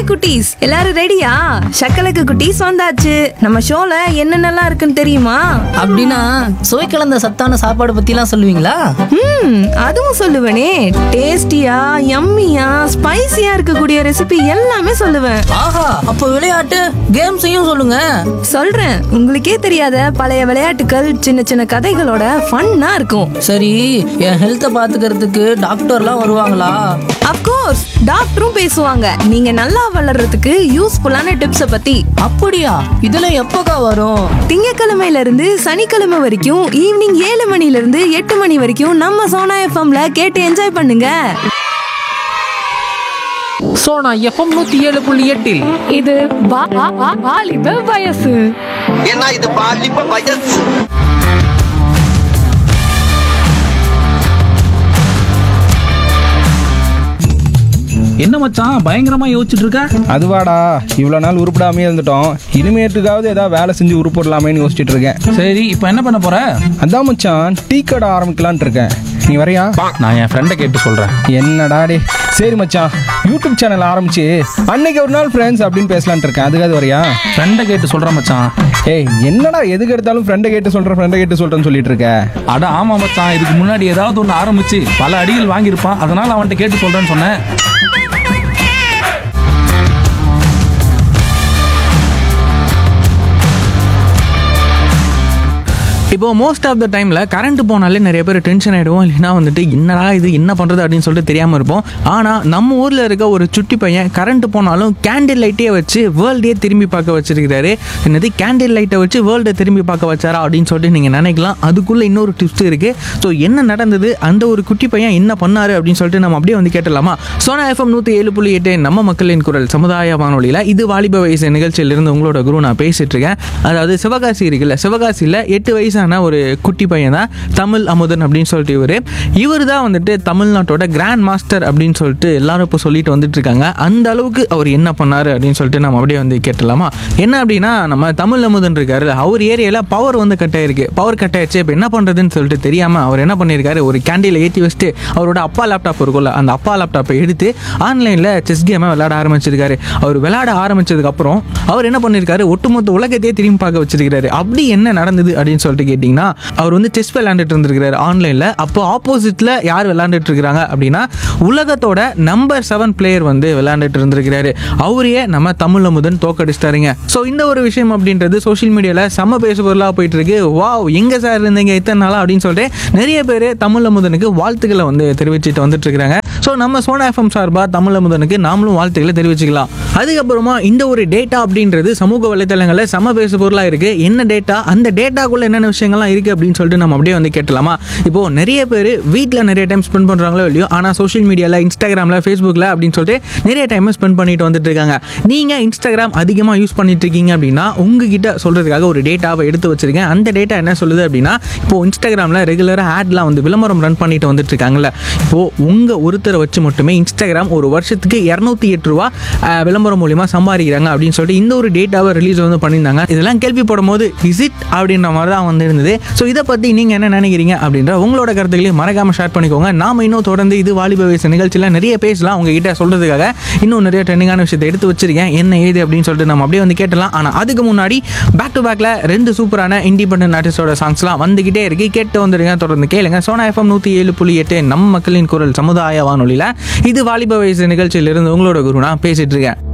hi குட்டீஸ் எல்லாரும் ரெடியா சக்கலக்கு குட்டீஸ் வந்தாச்சு நம்ம ஷோல என்னென்னலாம் இருக்குன்னு தெரியுமா அப்படின்னா சுவை கலந்த சத்தான சாப்பாடு பத்திலாம் சொல்லுவீங்களா ம் அதுவும் சொல்லுவேனே டேஸ்டியா யம்மியா ஸ்பைசியா இருக்கக்கூடிய ரெசிபி எல்லாமே சொல்லுவேன் ஆஹா அப்போ விளையாட்டு கேம்ஸையும் சொல்லுங்க சொல்றேன் உங்களுக்கே தெரியாத பழைய விளையாட்டுகள் சின்ன சின்ன கதைகளோட ஃபன்னா இருக்கும் சரி என் ஹெல்த்தை பாத்துக்கிறதுக்கு டாக்டர்லாம் வருவாங்களா அப்கோர்ஸ் டாக்டரும் பேசுவாங்க நீங்க நல்லா வளர்றதுக்கு யூஸ்ஃபுல்லான டிப்ஸை பத்தி அப்படியா இதெல்லாம் எப்போக்கா வரும் திங்கக்கிழமையில இருந்து சனிக்கிழமை வரைக்கும் ஈவினிங் ஏழு மணில இருந்து எட்டு மணி வரைக்கும் நம்ம சோனா எஃப்எம்ல கேட்டு என்ஜாய் பண்ணுங்க சோனா எஃப்எம் நூத்தி ஏழு புள்ளி எட்டில் இது வா- வா- வா- வாலிப வயசு ஏன்னா இது பாலிப்ப வயசு என்ன மச்சான் பயங்கரமா யோசிச்சுட்டு இருக்க அதுவாடா இவ்வளோ நாள் உருப்படாமே இருந்துட்டோம் இனிமேட்டுக்காவது ஏதாவது வேலை செஞ்சு உருப்பிடலாமேன்னு யோசிச்சுட்டு இருக்கேன் சரி இப்போ என்ன பண்ண போற அதான் மச்சான் டீ கடை ஆரம்பிக்கலான்ட்டு இருக்கேன் நீ வரையா நான் என் ஃப்ரெண்டை கேட்டு சொல்றேன் என்னடா டே சரி மச்சான் யூடியூப் சேனல் ஆரம்பிச்சு அன்னைக்கு ஒரு நாள் ஃப்ரெண்ட்ஸ் அப்படின்னு பேசலான்ட்டு இருக்கேன் அதுக்காவது வரையா ஃப்ரெண்டை கேட்டு சொல்றேன் மச்சான் ஏய் என்னடா எதுக்கு எடுத்தாலும் ஃப்ரெண்டை கேட்டு சொல்கிறேன் ஃப்ரெண்டை கேட்டு சொல்கிறேன்னு சொல்லிட்டு இருக்க அட ஆமா மச்சான் இதுக்கு முன்னாடி ஏதாவது ஒன்று ஆரம்பிச்சு பல அடிகள் வாங்கியிருப்பான் அதனால அவன்கிட்ட கேட்டு சொல்றேன்னு சொன்னேன் இப்போ மோஸ்ட் ஆஃப் த டைமில் கரண்ட் போனாலே நிறைய பேர் டென்ஷன் ஆகிடுவோம் இல்லைன்னா வந்துட்டு என்னடா இது என்ன பண்ணுறது அப்படின்னு சொல்லிட்டு தெரியாமல் இருப்போம் ஆனால் நம்ம ஊரில் இருக்க ஒரு சுட்டி பையன் கரண்ட் போனாலும் கேண்டில் லைட்டே வச்சு வேர்ல்டே திரும்பி பார்க்க வச்சிருக்கிறாரு என்னது கேண்டில் லைட்டை வச்சு வேர்ல்டை திரும்பி பார்க்க வச்சாரா அப்படின்னு சொல்லிட்டு நீங்கள் நினைக்கலாம் அதுக்குள்ளே இன்னொரு டிப்ஸ் இருக்குது ஸோ என்ன நடந்தது அந்த ஒரு குட்டி பையன் என்ன பண்ணாரு அப்படின்னு சொல்லிட்டு நம்ம அப்படியே வந்து கேட்டலாமா சோனா எஃப்எம் நூற்றி ஏழு புள்ளி எட்டு நம்ம மக்களின் குரல் சமுதாய வானொலியில் இது வாலிப வயசு நிகழ்ச்சியிலிருந்து உங்களோட குரு நான் பேசிட்டு இருக்கேன் அதாவது சிவகாசி இருக்குல்ல சிவகாசியில் எட்டு வயசான ஒரு குட்டி பையன் தான் தமிழ் அமுதன் அப்படின்னு சொல்லிட்டு இவர் இவர் தான் வந்துட்டு தமிழ்நாட்டோட கிராண்ட் மாஸ்டர் அப்படின்னு சொல்லிட்டு எல்லாரும் இப்போ சொல்லிட்டு வந்துட்டு இருக்காங்க அந்த அளவுக்கு அவர் என்ன பண்ணாரு அப்படின்னு சொல்லிட்டு நம்ம அப்படியே வந்து கேட்டலாமா என்ன அப்படின்னா நம்ம தமிழ் அமுதன் இருக்காரு அவர் ஏரியாவில் பவர் வந்து கட் ஆயிருக்கு பவர் கட் ஆயிடுச்சு இப்போ என்ன பண்ணுறதுன்னு சொல்லிட்டு தெரியாமல் அவர் என்ன பண்ணியிருக்காரு ஒரு கேண்டில் ஏற்றி வச்சுட்டு அவரோட அப்பா லேப்டாப் இருக்கும்ல அந்த அப்பா லேப்டாப்பை எடுத்து ஆன்லைனில் செஸ் கேமை விளையாட ஆரம்பிச்சிருக்காரு அவர் விளையாட ஆரம்பிச்சதுக்கு அப்புறம் அவர் என்ன பண்ணியிருக்காரு ஒட்டுமொத்த உலகத்தையே திரும்பி பார்க்க வச்சிருக்காரு அப்படி என்ன நடந்தது அப்படின்னு சொல்லிட்டு கேட்டிங்கன்னா அவர் வந்து செஸ் விளையாண்டுட்டு இருந்திருக்காரு ஆன்லைனில் அப்போ ஆப்போசிட்டில் யார் விளையாண்டுட்டு இருக்கிறாங்க அப்படின்னா உலகத்தோட நம்பர் செவன் பிளேயர் வந்து விளையாண்டுட்டு இருந்திருக்கிறாரு அவரையே நம்ம தமிழ் அமுதன் தோக்கடிச்சிட்டாருங்க ஸோ இந்த ஒரு விஷயம் அப்படின்றது சோஷியல் மீடியாவில் செம்ம பேசு பொருளாக போயிட்டு இருக்கு வாவ் எங்க சார் இருந்தீங்க இத்தனை நாளா அப்படின்னு சொல்லிட்டு நிறைய பேர் தமிழ் அமுதனுக்கு வாழ்த்துக்களை வந்து தெரிவிச்சுட்டு வந்துட்டு இருக்காங்க ஸோ நம்ம சோனா எஃப்எம் சார்பாக தமிழ் அமுதனுக்கு நாமளும் வாழ்த்துக்களை தெரிவிச்சுக்கலாம் அதுக்கப்புறமா இந்த ஒரு டேட்டா அப்படின்றது சமூக வலைத்தளங்களில் செம பேசு பொருளாக இருக்கு என்ன டேட்டா அந்த டேட்டாக்குள்ள என்னென்ன விஷயங்கள்லாம் இருக்கு அப்படின்னு சொல்லிட்டு நம்ம அப்படியே வந்து கேட்டலாமா இப்போ நிறைய பேர் வீட்டில் நிறைய டைம் ஸ்பெண்ட் பண்ணுறாங்களோ இல்லையோ ஆனால் சோஷியல் மீடியாவில் இன்ஸ்டாகிராமில் ஃபேஸ்புக்கில் அப்படின்னு சொல்லிட்டு நிறைய டைம் ஸ்பெண்ட் பண்ணிட்டு வந்துட்டு இருக்காங்க நீங்கள் இன்ஸ்டாகிராம் அதிகமாக யூஸ் பண்ணிட்டு இருக்கீங்க அப்படின்னா உங்ககிட்ட சொல்கிறதுக்காக ஒரு டேட்டாவை எடுத்து வச்சிருக்கேன் அந்த டேட்டா என்ன சொல்லுது அப்படின்னா இப்போ இன்ஸ்டாகிராமில் ரெகுலராக ஆட்லாம் வந்து விளம்பரம் ரன் பண்ணிட்டு வந்துட்டு இருக்காங்கல்ல இப்போ உங்கள் ஒருத்தரை வச்சு மட்டுமே இன்ஸ்டாகிராம் ஒரு வருஷத்துக்கு இரநூத்தி எட்டு ரூபா அஹ், விளம்பரம் மூலியமாக சம்பாதிக்கிறாங்க அப்படின்னு சொல்லிட்டு இந்த ஒரு டேட்டாவை ரிலீஸ் வந்து பண்ணியிருந்தாங்க இதெல்லாம் கேள்விப்படும் போது இஸ் இட் அப்படின்ற மாதிரி தான் வந்து இருந்தது ஸோ இதை பற்றி நீங்கள் என்ன நினைக்கிறீங்க அப்படின்ற உங்களோட கருத்துக்களையும் மறக்காமல் ஷேர் பண்ணிக்கோங்க நாம இன்னும் தொடர்ந்து இது வாலிப வயசு நிகழ்ச்சியில் நிறைய பேசலாம் உங்ககிட்ட சொல்கிறதுக்காக இன்னும் நிறைய ட்ரெண்டிங்கான விஷயத்தை எடுத்து வச்சிருக்கேன் என்ன ஏது அப்படின்னு சொல்லிட்டு நம்ம அப்படியே வந்து கேட்டலாம் ஆனால் அதுக்கு முன்னாடி பேக் டு பேக்கில் ரெண்டு சூப்பரான இண்டிபெண்டன்ட் ஆர்டிஸ்டோட சாங்ஸ்லாம் வந்துகிட்டே இருக்கு கேட்டு வந்துருங்க தொடர்ந்து கேளுங்க சோனா எஃப்எம் நூற்றி ஏழு புள்ளி எட்டு நம்ம மக்களின் குரல் சமுதாய வானொலியில் இது வாலிப வயசு நிகழ்ச்சியிலிருந்து உங்களோட குரு நான் பேசிட்டு இருக்கேன்